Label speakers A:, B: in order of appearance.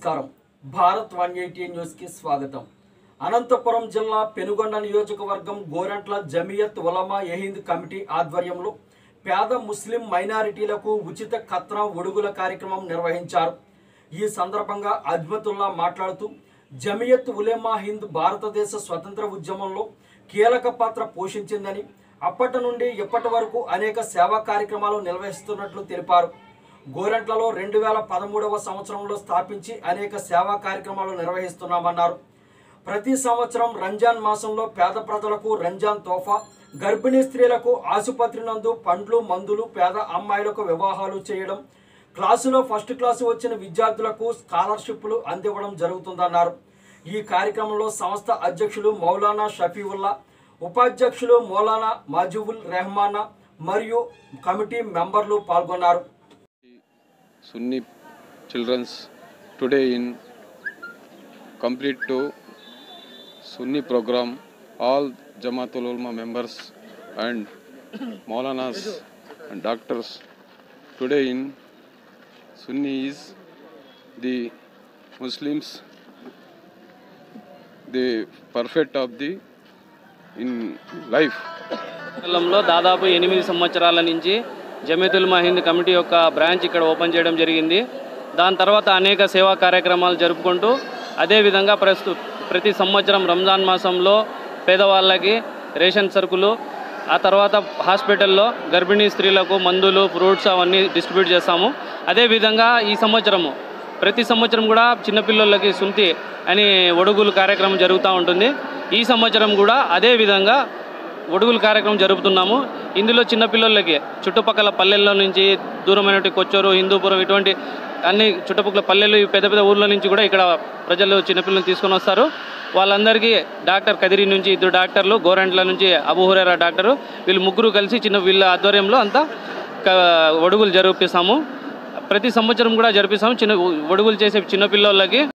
A: నమస్కారం Bharat one eighty న్యూస్కి స్వాగతం అనంతపురం జిల్లా పెనుగొండ నియోజకవర్గం గోరంట్ల జమియత్ ఉలమా ఎహింద్ కమిటీ ఆధ్వర్యంలో పేద ముస్లిం మైనారిటీలకు ఉచిత కత్నం ఒడుగుల కార్యక్రమం నిర్వహించారు ఈ సందర్భంగా అజ్మతుల్లా మాట్లాడుతూ జమియత్ ఉలెమా హింద్ భారతదేశ స్వతంత్ర ఉద్యమంలో కీలక పాత్ర పోషించిందని అప్పటి నుండి ఇప్పటి వరకు అనేక సేవా కార్యక్రమాలు నిర్వహిస్తున్నట్లు తెలిపారు గోరంట్లలో రెండు వేల పదమూడవ సంవత్సరంలో స్థాపించి అనేక సేవా కార్యక్రమాలు నిర్వహిస్తున్నామన్నారు ప్రతి సంవత్సరం రంజాన్ మాసంలో పేద ప్రజలకు రంజాన్ తోఫా గర్భిణీ స్త్రీలకు ఆసుపత్రి నందు పండ్లు మందులు పేద అమ్మాయిలకు వివాహాలు చేయడం క్లాసులో ఫస్ట్ క్లాసు వచ్చిన విద్యార్థులకు స్కాలర్షిప్లు అందివ్వడం జరుగుతుందన్నారు ఈ కార్యక్రమంలో సంస్థ అధ్యక్షులు మౌలానా షఫీవుల్లా ఉపాధ్యక్షులు మౌలానా మాజుబుల్ రెహమానా మరియు కమిటీ మెంబర్లు పాల్గొన్నారు
B: Sunni children's today in complete to Sunni program all Jamaatul Ulama members and Maulanas and doctors today in Sunni is the Muslims the perfect of the in life
C: మండలంలో దాదాపు ఎనిమిది సంవత్సరాల నుంచి జమేతుల్ మహింద్ కమిటీ యొక్క బ్రాంచ్ ఇక్కడ open చేయడం జరిగింది దాని తర్వాత అనేక సేవా కార్యక్రమాలు జరుపుకుంటూ అదేవిధంగా ప్రస్తు ప్రతి సంవత్సరం రంజాన్ మాసంలో పేదవాళ్ళకి రేషన్ సరుకులు ఆ తర్వాత హాస్పిటల్లో గర్భిణీ స్త్రీలకు మందులు ఫ్రూట్స్ అవన్నీ డిస్ట్రిబ్యూట్ చేస్తాము అదేవిధంగా ఈ సంవత్సరము ప్రతి సంవత్సరం కూడా చిన్నపిల్లలకి సుంతి అని ఒడుగులు కార్యక్రమం జరుగుతూ ఉంటుంది ఈ సంవత్సరం కూడా అదే విధంగా ఒడుగుల కార్యక్రమం జరుపుతున్నాము ఇందులో చిన్నపిల్లలకి చుట్టుపక్కల పల్లెల్లో నుంచి దూరమైనటువంటి కొచ్చూరు హిందూపురం ఇటువంటి అన్ని చుట్టుపక్కల పల్లెలు ఈ పెద్ద పెద్ద ఊర్ల నుంచి కూడా ఇక్కడ ప్రజలు చిన్నపిల్లల్ని తీసుకొని వస్తారు వాళ్ళందరికీ డాక్టర్ కదిరి నుంచి ఇద్దరు డాక్టర్లు గోరెంట్ల నుంచి అబుహురేరా డాక్టరు వీళ్ళు ముగ్గురు కలిసి చిన్న వీళ్ళ ఆధ్వర్యంలో అంతా క- ఒడుగులు జరిపిస్తాము ప్రతి సంవత్సరం కూడా జరిపిస్తాము చిన్న ఒడుగులు చేసే చిన్నపిల్లలకి